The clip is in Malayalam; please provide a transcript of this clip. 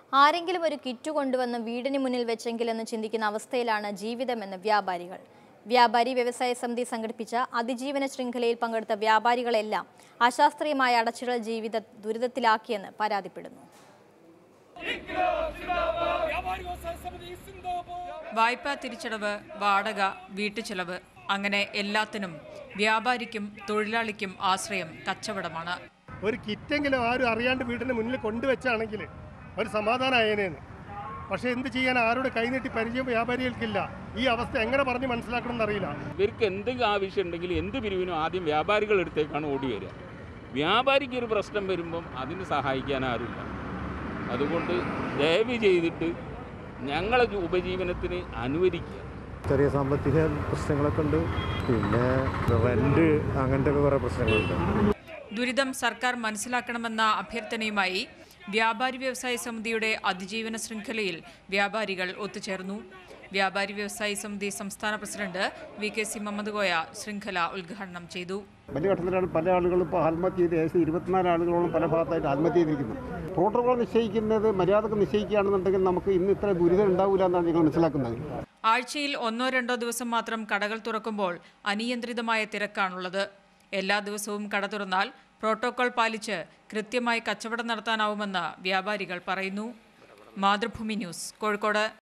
ആരെങ്കിലും ഒരു കിറ്റ് കൊണ്ടുവന്ന് വീടിന് മുന്നിൽ വെച്ചെങ്കിലെന്ന് ചിന്തിക്കുന്ന അവസ്ഥയിലാണ് ജീവിതമെന്ന് വ്യാപാരികൾ വ്യാപാരി വ്യവസായ സമിതി സംഘടിപ്പിച്ച അതിജീവന ശൃംഖലയിൽ പങ്കെടുത്ത വ്യാപാരികളെല്ലാം അശാസ്ത്രീയമായ അടച്ചിടൽ ജീവിത ദുരിതത്തിലാക്കിയെന്ന് പരാതിപ്പെടുന്നു വായ്പാ തിരിച്ചടവ് വാടക വീട്ടുചെലവ് അങ്ങനെ എല്ലാത്തിനും വ്യാപാരിക്കും തൊഴിലാളിക്കും ആശ്രയം കച്ചവടമാണ് ഒരു കിറ്റെങ്കിലും ആരും അറിയാണ്ട് വീടിന് മുന്നിൽ കൊണ്ടുവച്ചാണെങ്കിൽ ഒരു സമാധാനമായേനേന്ന് പക്ഷേ എന്ത് ചെയ്യാൻ ആരോട് കൈനീട്ടി പരിചയം വ്യാപാരികൾക്കില്ല ഈ അവസ്ഥ എങ്ങനെ പറഞ്ഞ് മനസ്സിലാക്കണം എന്നറിയില്ല ഇവർക്ക് എന്തെങ്കിലും ആവശ്യം ഉണ്ടെങ്കിൽ എന്ത് പിരിവിനും ആദ്യം വ്യാപാരികളുടെ അടുത്തേക്കാണ് ഓടി വരിക വ്യാപാരിക്ക് ഒരു പ്രശ്നം വരുമ്പം അതിന് സഹായിക്കാൻ ആരുമില്ല അതുകൊണ്ട് ദയവ് ചെയ്തിട്ട് ഞങ്ങളെ ഉപജീവനത്തിന് അനുവദിക്കുക ചെറിയ സാമ്പത്തിക പ്രശ്നങ്ങളൊക്കെ ഉണ്ട് പിന്നെ റെന്റ് അങ്ങനത്തെ ഒക്കെ കുറേ പ്രശ്നങ്ങളുണ്ട് ദുരിതം സർക്കാർ മനസ്സിലാക്കണമെന്ന അഭ്യർത്ഥനയുമായി വ്യാപാരി വ്യവസായ സമിതിയുടെ അതിജീവന ശൃംഖലയിൽ വ്യാപാരികൾ ഒത്തുചേർന്നു വ്യാപാരി വ്യവസായി സമിതി സംസ്ഥാന president V K C Muhammad Koya ശൃംഖല ഉദ്ഘാടനം ചെയ്തു വലിയ ഘട്ടത്തിലാണ് പല ആളുകളും ഇപ്പോൾ ആത്മഹത്യ ചെയ്ത് ഏകദേശം ഇരുപത്തിനാല് ആളുകളോളം പല ഭാഗത്തായിട്ട് ആത്മഹത്യ ചെയ്തിരിക്കുന്നു പ്രോട്ടോകോൾ നിശ്ചയിക്കുന്നത് മര്യാദക്ക് നിശ്ചയിക്കുകയാണെന്നുണ്ടെങ്കിൽ നമുക്ക് ഇന്ന് ഇത്ര ദുരിതം ഉണ്ടാവില്ല എന്നാണ് ഞങ്ങൾ മനസ്സിലാക്കുന്നത് ആഴ്ചയിൽ ഒന്നോ രണ്ടോ ദിവസം മാത്രം കടകൾ തുറക്കുമ്പോൾ അനിയന്ത്രിതമായ തിരക്കാണുള്ളത് എല്ലാ ദിവസവും കട തുറന്നാൽ പ്രോട്ടോകോൾ പാലിച്ച് കൃത്യമായി കച്ചവടം നടത്താനാവുമെന്ന് വ്യാപാരികൾ പറയുന്നു മാതൃഭൂമി ന്യൂസ് കോഴിക്കോട്